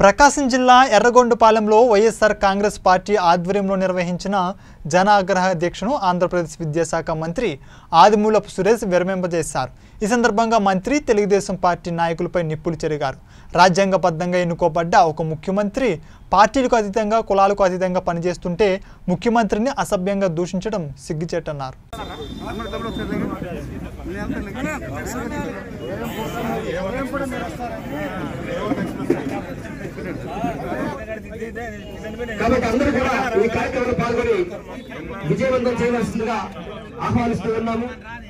ప్రకాశం జిల్లా ఎర్రగొండపాలెంలో వైఎస్ఆర్ కాంగ్రెస్ పార్టీ ఆధ్వర్యంలో నిర్వహించిన జన ఆగ్రహ దీక్షను ఆంధ్రప్రదేశ్ విద్యాశాఖ మంత్రి ఆదిమూలపు సురేష్ విరమింపజేశారు ఈ సందర్భంగా మంత్రి తెలుగుదేశం పార్టీ నాయకులపై నిప్పులు చెరిగారు రాజ్యాంగబద్ధంగా ఎన్నుకోబడ్డ ఒక ముఖ్యమంత్రి పార్టీలకు అతీతంగా కులాలకు అతీతంగా పనిచేస్తుంటే ముఖ్యమంత్రిని అసభ్యంగా దూషించడం సిగ్గుచేటన్నారు కాబట్టి అందరూ కూడా ఈ కార్యక్రమంలో పాల్గొని విజయవంతం చేయవలసిందిగా ఆహ్వానిస్తూ ఉన్నాము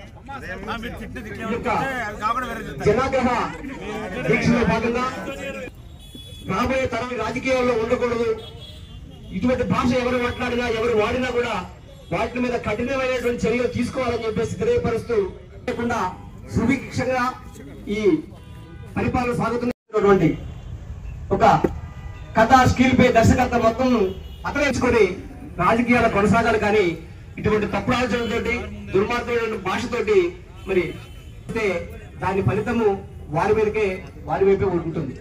ఈ యొక్క జనాగ్రహ దీక్షలో భాగంగా రాబోయే తరం రాజకీయాల్లో ఉండకూడదు ఇటువంటి భాష ఎవరు మాట్లాడినా ఎవరు వాడినా కూడా వాటి మీద కఠినమైనటువంటి చర్యలు తీసుకోవాలని చెప్పేసి తెలియపరుస్తూ లేకుండా సుభిక్షంగా ఈ పరిపాలన సాగుతున్నటువంటి ఒక కథ స్కిల్ పై దర్శకత్వ మొత్తం అతరించుకొని రాజకీయాలు కొనసాగాలి కానీ ఇటువంటి తప్పుడు ఆలోచనలతోటి దుర్మార్గమైన భాషతోటి మరి అయితే దాని ఫలితము వారి మీదకే వారి వైపే ఉంటుంది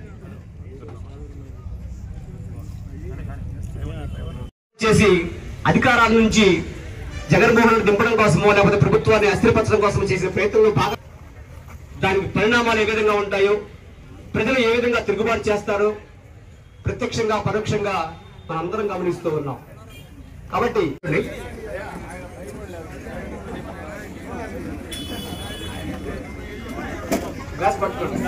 చేసి అధికారాల నుంచి జగన్మోహన్ రెడ్డి దింపడం కోసమో లేకపోతే ప్రభుత్వాన్ని అస్థిరపరచడం కోసం చేసే ప్రయత్నంలో భాగం దానికి పరిణామాలు ఏ విధంగా ఉంటాయో ప్రజలు ఏ విధంగా తిరుగుబాటు చేస్తారో ప్రత్యక్షంగా పరోక్షంగా మనందరం గమనిస్తూ ఉన్నాం కాబట్టి గ్లాస్ పట్టుకోండి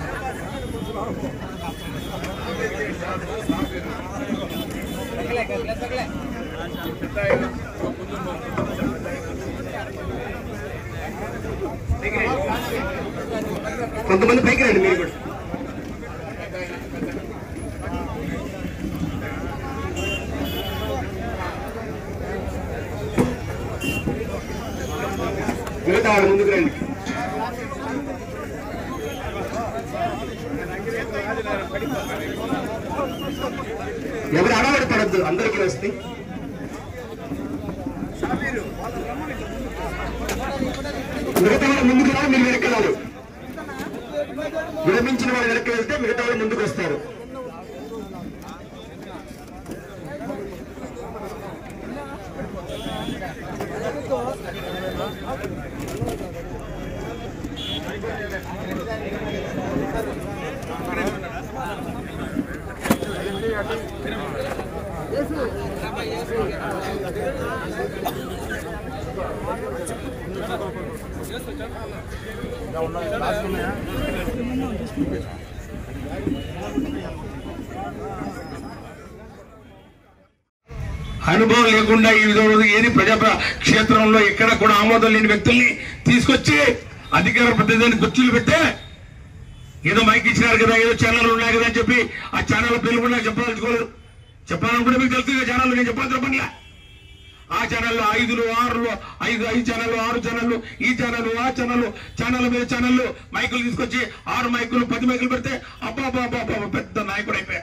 కొంతమంది పైకి రండి మీరు కూడా మిగతా వాళ్ళు ముందుకు రండి ఎవరు అడవాడి పడద్దు అందరికీ వస్తే మిగతా వాళ్ళు ముందుకు రావాలి మీరు వెనక్కి రావాలి విరమించిన వాళ్ళు వెనక్కి వెళ్తే మిగతా వాళ్ళు ముందుకు వస్తారు అనుభవం లేకుండా ఈ విధంగా ఏది ప్రజా క్షేత్రంలో ఎక్కడ కూడా ఆమోదం లేని వ్యక్తుల్ని తీసుకొచ్చి అధికార ప్రతినిధిని కుర్చీలు పెట్టే ఏదో మైక్ ఇచ్చినారు కదా ఏదో ఛానల్ ఉన్నాయి కదా అని చెప్పి ఆ ఛానల్ పేరు కూడా నాకు చెప్పదలుచుకోలేదు చెప్పాలనుకుంటే మీకు తెలుసు కదా ఛానల్ నేను చెప్పాల్సిన పనిలే ఆ ఛానల్లో ఐదులు ఆరులు ఐదు ఐదు ఛానళ్ళు ఆరు ఛానళ్ళు ఈ ఛానల్ ఆ ఛానల్ ఛానల్ మీద ఛానళ్ళు మైకులు తీసుకొచ్చి ఆరు మైకులు పది మైకులు పెడితే అబ్బా అబ్బా అబ్బా అబ్బా పెద్ద నాయకుడు అయిపోయా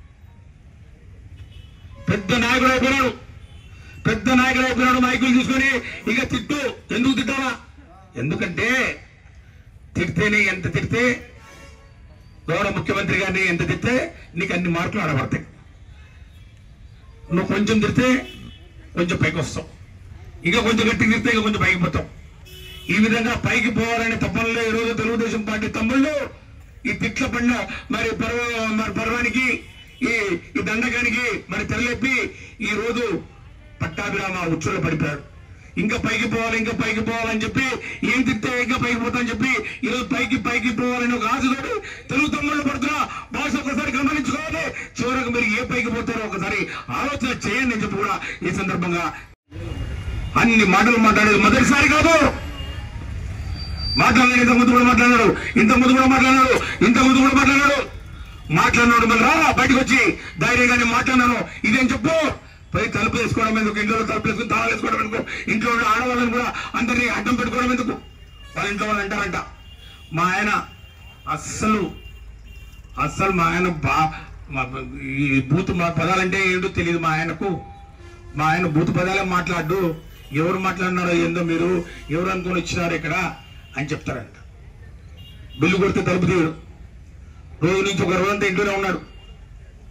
పెద్ద నాయకుడు అయిపోయినాడు పెద్ద నాయకుడు అయిపోయినాడు మైకులు తీసుకొని ఇక తిట్టు ఎందుకు తిట్టాలా ఎందుకంటే తిడితేనే ఎంత తిడితే గౌరవ ముఖ్యమంత్రి గారిని ఎంత తిడితే నీకు అన్ని మార్కులు ఆడబడతాయి నువ్వు కొంచెం తిడితే కొంచెం పైకి వస్తావు ఇంకా కొంచెం గట్టి తిడితే ఇంకా కొంచెం పైకి పోతావు ఈ విధంగా పైకి పోవాలనే తప్పనలో ఈ రోజు తెలుగుదేశం పార్టీ తమ్ముళ్ళు ఈ తిట్ల పండ మరి పర్వ మరి పర్వానికి ఈ ఈ దండకానికి మరి తెరలేపి ఈ రోజు పట్టాభిరామ ఉచ్చులో పడిపోయాడు ఇంకా పైకి పోవాలి ఇంకా పైకి పోవాలని చెప్పి ఏం తిట్టే ఇంకా పైకి పోతాని చెప్పి ఈ రోజు పైకి పైకి పోవాలని ఒక ఆశతోటి తెలుగు తమ్ముళ్ళు పడుతున్నా భాష ఒకసారి గమనించుకోవాలి చివరకు మీరు ఏ పైకి పోతారో ఒకసారి ఆలోచన చేయండి అని చెప్పి కూడా ఈ సందర్భంగా అన్ని మాటలు మాట్లాడేది మొదటిసారి కాదు మాట్లాడలేదు ఇంత ముందు కూడా మాట్లాడాడు ఇంత ముందు కూడా మాట్లాడాడు ఇంత ముందు కూడా మాట్లాడాడు మాట్లాడినాడు మళ్ళీ రా బయటకు వచ్చి ధైర్యంగానే మాట్లాడినాను ఇదేం చెప్పు పోయి తలుపు వేసుకోవడం ఎందుకు ఇంట్లో తలుపు వేసుకుని తాళాలు వేసుకోవడం ఎందుకు ఇంట్లో ఉన్న ఆడవాళ్ళని కూడా అందరినీ అడ్డం పెట్టుకోవడం ఎందుకు వాళ్ళ ఇంట్లో వాళ్ళు అంటారంట మా ఆయన అస్సలు అస్సలు మా ఆయన బా మా- ఈ బూత్ మా పదాలంటే ఏంటో తెలియదు మా ఆయనకు మా ఆయన బూత్ పదాలే మాట్లాడు ఎవరు మాట్లాడినారో ఏందో మీరు ఎవరు అనుకొని వచ్చినారు ఇక్కడ అని చెప్తారంట బిల్లు కొడితే తలుపు తీయడు రోజు నుంచి ఒక రోజంతా ఇంట్లోనే ఉన్నాడు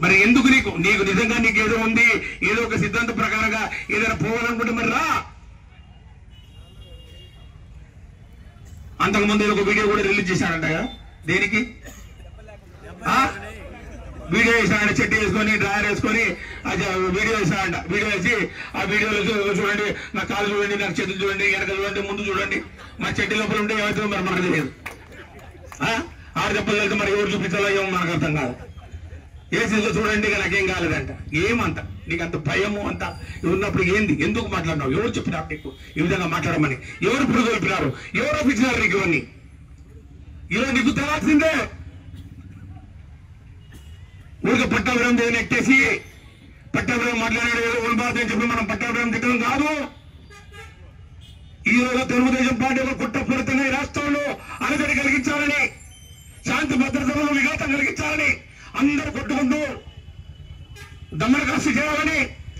మరి ఎందుకు నీకు నీకు నిజంగా నీకు ఏదో ఉంది ఏదో ఒక సిద్ధాంత ప్రకారంగా ఏదైనా పోవాలనుకుంటే మరి రా అంతకుముందు ఈయన ఒక వీడియో కూడా రిలీజ్ చేశాడంట కదా దేనికి ఆ? వీడియో వేసాడంట చెట్టు వేసుకొని డ్రాయర్ వేసుకొని అది వీడియో వేసాడంట వీడియో వేసి ఆ వీడియోలో చూ- చూడండి నా కాలు చూడండి నాకు చేతులు చూడండి వెనక చూడండి ముందు చూడండి మా చెట్టు లోపల ఉంటే ఏమవుతుందో మరి మనకు తెలియదు ఆ? ఆరు దెబ్బలు వెళ్తే మరి ఎవరు చూపించాలో ఏమో మనకు అర్థం కాదు ఏసీలో చూడండి ఇక నాకేం కాలేదంట ఏమంత నీకు అంత భయము అంత ఉన్నప్పుడు ఏంది ఎందుకు మాట్లాడినావు ఎవరు చెప్పినారు నీకు ఈ విధంగా మాట్లాడమని ఎవరు పురుగొల్పినారు ఎవరు ఒప్పించినారు నీకు ఇవన్నీ ఈరోజు నీకు తెలాల్సిందే ఊరికి పట్టాభిరం దగ్గర ఎక్కేసి పట్టాభిరం మాట్లాడాడు ఏదో ఉల్బాద్ అని చెప్పి మనం పట్టాభిరం తిట్టడం కాదు ఈ రోజు తెలుగుదేశం పార్టీ ఒక కుట్రపూరితంగా ఈ రాష్ట్రంలో అలజడి కలిగించాలని శాంతి భద్రతలను విఘాతం కలిగించాలని అందరూ కొట్టుకుంటూ దమ్మన కాస్త చేయాలని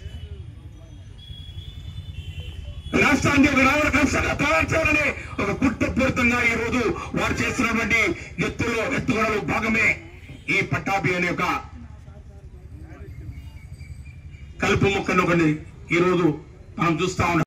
రాష్ట్రాన్ని ఒక రావణ కాస్తంగా తయారు చేయాలని ఒక కుట్రపూరితంగా ఈ రోజు వారు చేస్తున్నటువంటి ఎత్తులో ఎత్తుగడలో భాగమే ఈ పట్టాభి అనే ఒక కలుపు మొక్కను ఒకటి ఈ రోజు మనం చూస్తా ఉన్నాం